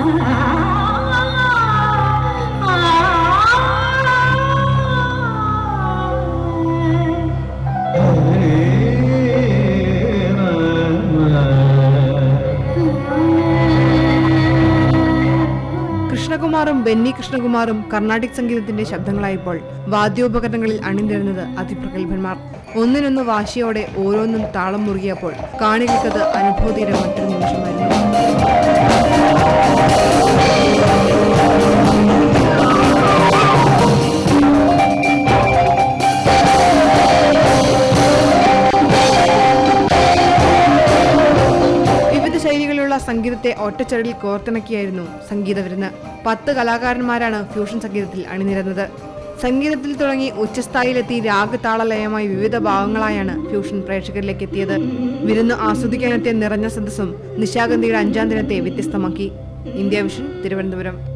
കൃഷ്ണകുമാറും ബെന്നി കൃഷ്ണകുമാറും കർണാടിക് സംഗീതത്തിന്റെ ശബ്ദങ്ങളായപ്പോൾ വാദ്യോപകരണങ്ങളിൽ അണിനിരുന്നത് അതിപ്രഗത്ഭന്മാർ ഒന്നിനൊന്ന് വാശിയോടെ ഓരോന്നും താളം മുറുകിയപ്പോൾ കാണികൾക്കത് അനുഭൂതിയുടെ മറ്റൊരു നിമിഷമായിരുന്നു വിവിധ ശൈലികളിലുള്ള സംഗീതത്തെ ഒറ്റച്ചരടിൽ കോർത്തിണക്കിയായിരുന്നു സംഗീത വിരുന്ന് പത്ത് കലാകാരന്മാരാണ് ഫ്യൂഷൻ സംഗീതത്തിൽ അണിനിരന്നത് സംഗീതത്തിൽ തുടങ്ങി ഉച്ചസ്ഥായിലെത്തി രാഗതാളലയമായി വിവിധ ഭാഗങ്ങളായാണ് ഫ്യൂഷൻ പ്രേക്ഷകരിലേക്ക് എത്തിയത് വിരുന്ന് ആസ്വദിക്കാനെത്തിയ നിറഞ്ഞ സദസ്സും നിശാഗന്ധിയുടെ അഞ്ചാം ദിനത്തെ വ്യത്യസ്തമാക്കി ഇന്ത്യ വിഷൻ തിരുവനന്തപുരം